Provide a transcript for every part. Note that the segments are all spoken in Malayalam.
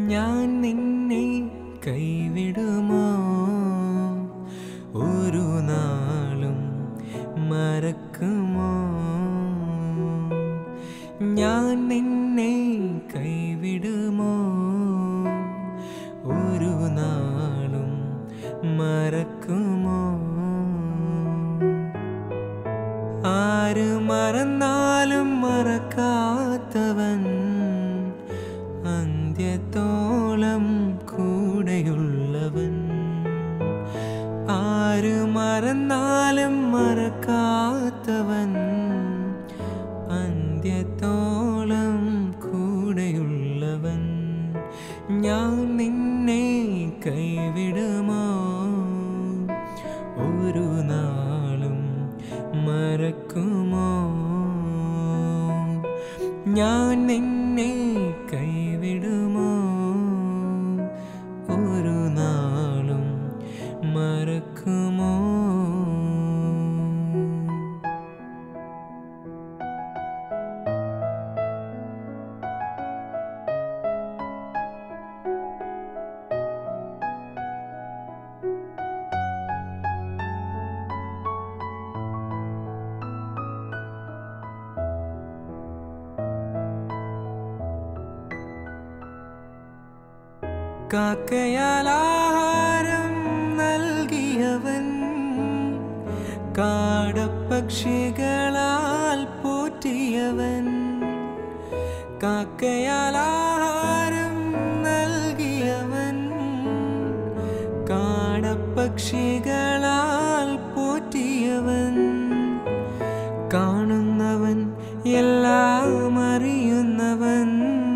ഞാൻ നിന്നെ കൈവിടുമോ ഒരു നാളും മറക്കുമോ ഞാൻ നിന്നെ കൈവിടുമോ ഒരു നാളും മറക്കുമോ ആര് മറന്നാലും മറക്കാത്തവൻ അന്ത്യത്തോളം കൂടെയുള്ളവൻ ആര് മറന്നാലും മറക്കാത്തവൻ അന്ത്യത്തോളം കൂടെയുള്ളവൻ ഞാൻ നിന്നെ കൈവിടുമോ ഒരു നാളും മറക്കുമോ ഞാൻ നിന്നെ കൈവിടുമോ ഒരു നാളും മറക്കുമോ കാക്കയാൽ ആഹാരം നൽകിയവൻ കാടപ്പക്ഷികളാൽ പോറ്റിയവൻ കാക്കയാൽ ആഹാരം നൽകിയവൻ കാടപ്പക്ഷികളാൽ പോറ്റിയവൻ കാണുന്നവൻ എല്ലാം അറിയുന്നവൻ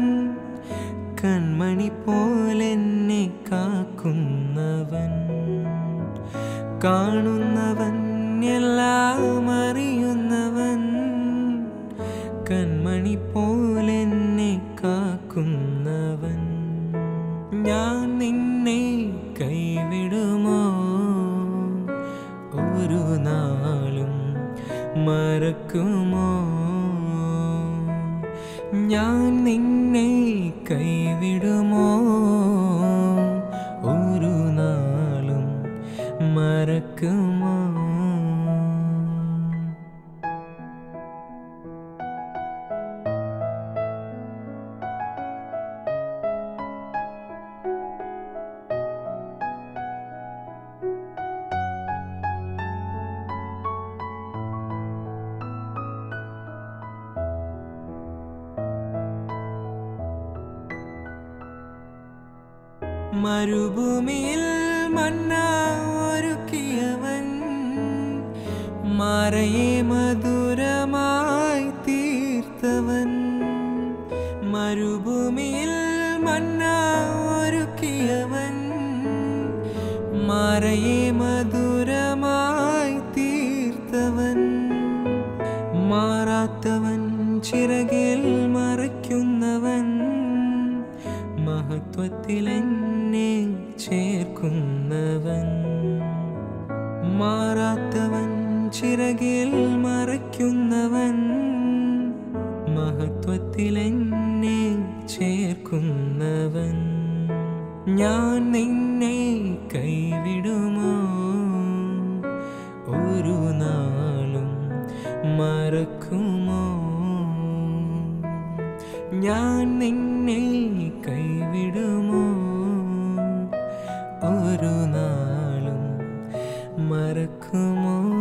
കൺമണി പോലെന്നെ കാക്കുന്നവൻ കാണുന്നവൻ എല്ലാം അറിയുന്നവൻ കൺമണി പോലെന്നെ കാക്കുന്നവൻ ഞാൻ നിന്നെ കൈവിടുമോ ഒരു നാളും മറക്കുമോ ഞാൻ നിന്നെ കൈവിടുമോ ഒരു നാളും മറക്കുമോ മരുഭൂമിയിൽ മന്ന ഒരുക്കിയവൻ മറയെ മധുരമായി തീർത്തവൻ മരുഭൂമിയിൽ മന്ന ഒരുക്കിയവൻ മറയെ മധുരമായി തീർത്തവൻ മാറാത്തവൻ ചിറകിൽ മറയ്ക്കുന്നവൻ മഹത്വത്തിൽ എന്നെ ചേർക്കുന്നവൻ മാറാത്തവൻ ചിറകിൽ മറയ്ക്കുന്നവൻ മഹത്വത്തിൽ എന്നെ ചേർക്കുന്നവൻ ഞാൻ നിന്നെ കൈവിടുമോ ഒരു നാളും മറക്കുമോ ഞാൻ നിന്നെ കൈവിടുമോ ഒരു നാളും മറക്കുമോ